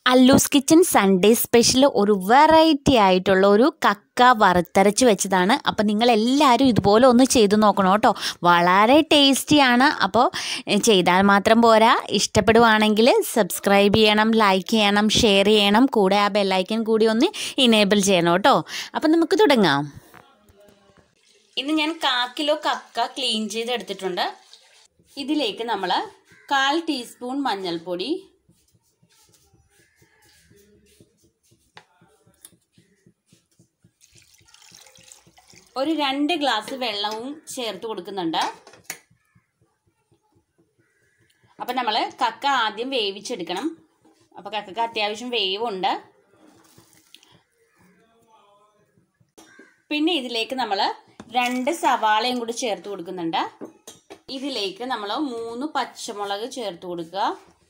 അല്ലൂസ് kitchen Sunday special ഒരു variety ആയിട്ടുള്ള ഒരു കക്ക വറുത്തരച്ച് വെച്ചതാണ് അപ്പോൾ നിങ്ങൾ എല്ലാവരും ഇതുപോലെ ഒന്ന് ചെയ്ത് നോക്കണം കേട്ടോ വളരെ ടേസ്റ്റിയാണ് അപ്പോൾ എ, ചെയ്താൽ മാത്രം പോരാ ഇഷ്ടപ്പെടുവാണെങ്കിൽ സബ്സ്ക്രൈബ് ചെയ്യണം ലൈക്ക് ചെയ്യണം ഷെയർ ചെയ്യണം കൂടെ ആ ബെല്ലൈക്കൻ കൂടി ഒന്ന് ഇനേബിൾ ചെയ്യണം കേട്ടോ അപ്പോൾ നമുക്ക് തുടങ്ങാം ഇന്ന് ഞാൻ കാ കിലോ കക്ക ക്ലീൻ ചെയ്തെടുത്തിട്ടുണ്ട് ഇതിലേക്ക് നമ്മൾ കാൽ ടീസ്പൂൺ മഞ്ഞൾപ്പൊടി ഒരു രണ്ട് ഗ്ലാസ് വെള്ളവും ചേർത്ത് കൊടുക്കുന്നുണ്ട് അപ്പം നമ്മൾ കക്ക ആദ്യം വേവിച്ചെടുക്കണം അപ്പോൾ കക്കക്ക് അത്യാവശ്യം വേവുണ്ട് പിന്നെ ഇതിലേക്ക് നമ്മൾ രണ്ട് സവാളയും കൂടി ചേർത്ത് കൊടുക്കുന്നുണ്ട് ഇതിലേക്ക് നമ്മൾ മൂന്ന് പച്ചമുളക് ചേർത്ത് കൊടുക്കുക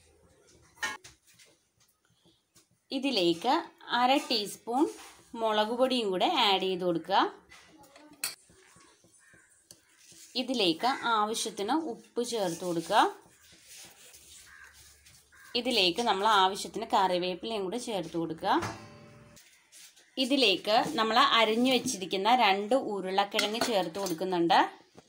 ഇതിലേക്ക് അര ടീസ്പൂൺ മുളക് പൊടിയും കൂടെ ആഡ് ചെയ്ത് കൊടുക്കുക ഇതിലേക്ക് ആവശ്യത്തിന് ഉപ്പ് ചേർത്ത് കൊടുക്കുക ഇതിലേക്ക് നമ്മൾ ആവശ്യത്തിന് കറിവേപ്പിലയും കൂടെ ചേർത്ത് കൊടുക്കുക ഇതിലേക്ക് നമ്മൾ അരിഞ്ഞു വെച്ചിരിക്കുന്ന രണ്ട് ഉരുളക്കിഴങ്ങ് ചേർത്ത് കൊടുക്കുന്നുണ്ട്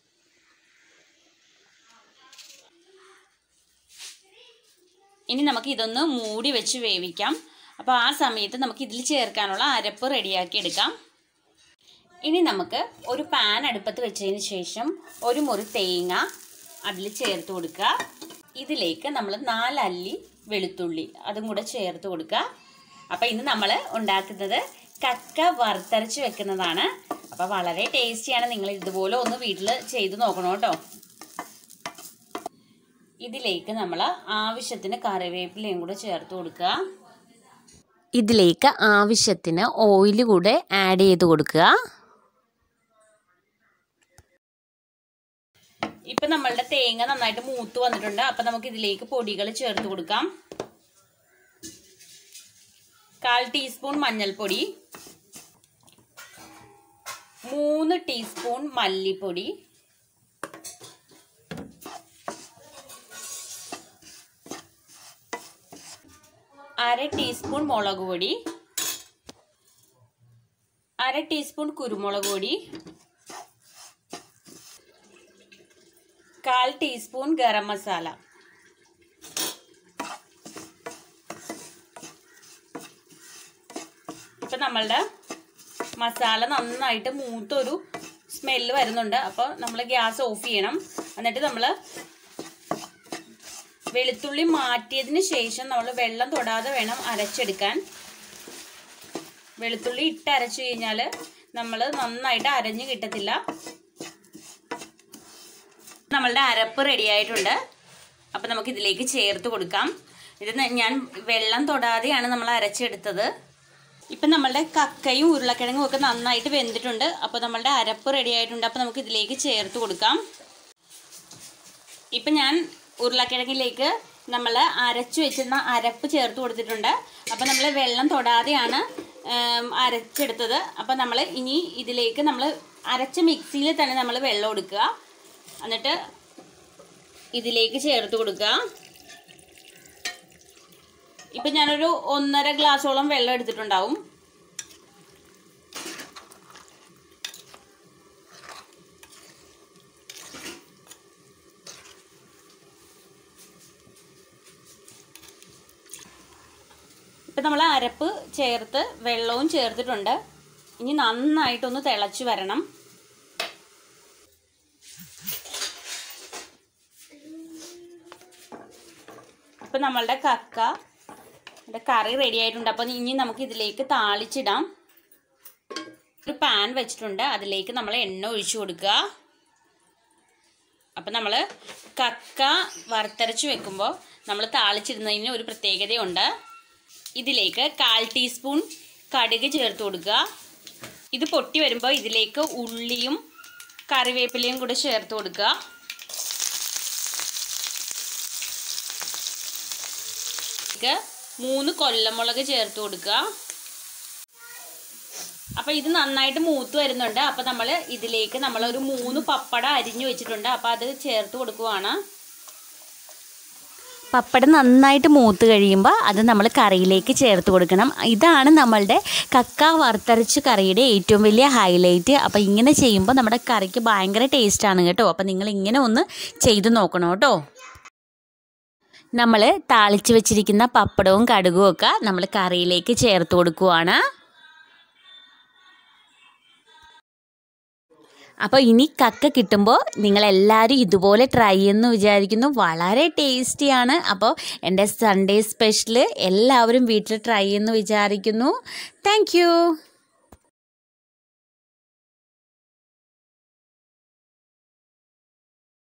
ഇനി നമുക്ക് ഇതൊന്ന് മൂടി വെച്ച് വേവിക്കാം അപ്പോൾ ആ സമയത്ത് നമുക്ക് ഇതിൽ ചേർക്കാനുള്ള അരപ്പ് റെഡിയാക്കി എടുക്കാം ഇനി നമുക്ക് ഒരു പാൻ അടുപ്പത്ത് വെച്ചതിന് ശേഷം ഒരു മുറി തേങ്ങ അതിൽ ചേർത്ത് കൊടുക്കുക ഇതിലേക്ക് നമ്മൾ നാലല്ലി വെളുത്തുള്ളി അതും കൂടെ ചേർത്ത് കൊടുക്കുക അപ്പോൾ ഇന്ന് നമ്മൾ ഉണ്ടാക്കുന്നത് കക്ക വറുത്തരച്ച് വെക്കുന്നതാണ് അപ്പോൾ വളരെ ടേസ്റ്റിയാണ് നിങ്ങൾ ഇതുപോലെ ഒന്ന് വീട്ടിൽ ചെയ്ത് നോക്കണം കേട്ടോ ഇതിലേക്ക് നമ്മൾ ആവശ്യത്തിന് കറിവേപ്പിലയും കൂടെ ചേർത്ത് കൊടുക്കുക ഇതിലേക്ക് ആവശ്യത്തിന് ഓയിൽ കൂടെ ആഡ് ചെയ്ത് കൊടുക്കുക ഇപ്പൊ നമ്മളുടെ തേങ്ങ നന്നായിട്ട് മൂത്ത് വന്നിട്ടുണ്ട് അപ്പൊ നമുക്ക് ഇതിലേക്ക് പൊടികൾ ചേർത്ത് കൊടുക്കാം കാൽ ടീസ്പൂൺ മഞ്ഞൾപ്പൊടി മൂന്ന് ടീസ്പൂൺ മല്ലിപ്പൊടി അര ടീസ്പൂൺ മുളക് പൊടി അര ടീസ്പൂൺ കുരുമുളക് പൊടി കാൽ ടീസ്പൂൺ ഗരം മസാല ഇപ്പം നമ്മളുടെ മസാല നന്നായിട്ട് മൂത്തൊരു സ്മെല്ല് വരുന്നുണ്ട് അപ്പോൾ നമ്മൾ ഗ്യാസ് ഓഫ് ചെയ്യണം എന്നിട്ട് നമ്മൾ വെളുത്തുള്ളി മാറ്റിയതിന് ശേഷം നമ്മൾ വെള്ളം തൊടാതെ വേണം അരച്ചെടുക്കാൻ വെളുത്തുള്ളി ഇട്ട് അരച്ചു കഴിഞ്ഞാൽ നമ്മൾ നന്നായിട്ട് അരഞ്ഞ് കിട്ടത്തില്ല നമ്മളുടെ അരപ്പ് റെഡി ആയിട്ടുണ്ട് അപ്പം നമുക്ക് ഇതിലേക്ക് ചേർത്ത് കൊടുക്കാം ഇത് ഞാൻ വെള്ളം തൊടാതെയാണ് നമ്മൾ അരച്ചെടുത്തത് ഇപ്പം നമ്മളുടെ കക്കയും ഉരുളക്കിഴങ്ങും ഒക്കെ നന്നായിട്ട് വെന്തിട്ടുണ്ട് അപ്പോൾ നമ്മളുടെ അരപ്പ് റെഡി ആയിട്ടുണ്ട് അപ്പോൾ നമുക്ക് ഇതിലേക്ക് ചേർത്ത് കൊടുക്കാം ഇപ്പം ഞാൻ ഉരുളക്കിഴങ്ങിലേക്ക് നമ്മൾ അരച്ചു വെച്ചിരുന്ന അരപ്പ് ചേർത്ത് കൊടുത്തിട്ടുണ്ട് അപ്പോൾ നമ്മൾ വെള്ളം തൊടാതെയാണ് അരച്ചെടുത്തത് അപ്പോൾ നമ്മൾ ഇനി ഇതിലേക്ക് നമ്മൾ അരച്ച മിക്സിയിൽ തന്നെ നമ്മൾ വെള്ളം എടുക്കുക എന്നിട്ട് ഇതിലേക്ക് ചേർത്ത് കൊടുക്കുക ഇപ്പം ഞാനൊരു ഒന്നര ഗ്ലാസോളം വെള്ളം എടുത്തിട്ടുണ്ടാവും ഇപ്പം നമ്മൾ അരപ്പ് ചേർത്ത് വെള്ളവും ചേർത്തിട്ടുണ്ട് ഇനി നന്നായിട്ടൊന്ന് തിളച്ച് വരണം ഇപ്പം നമ്മളുടെ കക്ക കറി റെഡി ആയിട്ടുണ്ട് അപ്പം ഇനി നമുക്ക് ഇതിലേക്ക് താളിച്ചിടാം ഒരു പാൻ വെച്ചിട്ടുണ്ട് അതിലേക്ക് നമ്മൾ എണ്ണ ഒഴിച്ചു കൊടുക്കുക അപ്പം നമ്മൾ കക്ക വറുത്തരച്ച് വെക്കുമ്പോൾ നമ്മൾ താളിച്ചിടുന്നതിന് ഒരു പ്രത്യേകതയുണ്ട് ഇതിലേക്ക് കാൽ ടീസ്പൂൺ കടുക് ചേർത്ത് കൊടുക്കുക ഇത് പൊട്ടി വരുമ്പോൾ ഇതിലേക്ക് ഉള്ളിയും കറിവേപ്പിലയും കൂടെ ചേർത്ത് കൊടുക്കുക മൂന്ന് കൊല്ലമുളക് ചേർത്ത് കൊടുക്കുക അപ്പോൾ ഇത് നന്നായിട്ട് മൂത്ത് വരുന്നുണ്ട് അപ്പോൾ നമ്മൾ ഇതിലേക്ക് നമ്മൾ ഒരു മൂന്ന് പപ്പട അരിഞ്ഞു വെച്ചിട്ടുണ്ട് അപ്പോൾ അത് ചേർത്ത് കൊടുക്കുവാണ് പപ്പടം നന്നായിട്ട് മൂത്ത് കഴിയുമ്പോൾ അത് നമ്മൾ കറിയിലേക്ക് ചേർത്ത് കൊടുക്കണം ഇതാണ് നമ്മളുടെ കക്ക വറുത്തരച്ച് കറിയുടെ ഏറ്റവും വലിയ ഹൈലൈറ്റ് അപ്പോൾ ഇങ്ങനെ ചെയ്യുമ്പോൾ നമ്മുടെ കറിക്ക് ഭയങ്കര ടേസ്റ്റാണ് കേട്ടോ അപ്പോൾ നിങ്ങൾ ഇങ്ങനെ ഒന്ന് ചെയ്ത് നോക്കണം കേട്ടോ നമ്മൾ താളിച്ച് വെച്ചിരിക്കുന്ന പപ്പടവും കടുകും ഒക്കെ നമ്മൾ കറിയിലേക്ക് ചേർത്ത് കൊടുക്കുവാണ് അപ്പോൾ ഇനി കക്ക കിട്ടുമ്പോൾ നിങ്ങളെല്ലാവരും ഇതുപോലെ ട്രൈ ചെയ്യുമെന്ന് വിചാരിക്കുന്നു വളരെ ടേസ്റ്റിയാണ് അപ്പോൾ എൻ്റെ സൺഡേ സ്പെഷ്യൽ എല്ലാവരും വീട്ടിൽ ട്രൈ ചെയ്യുമെന്ന് വിചാരിക്കുന്നു താങ്ക്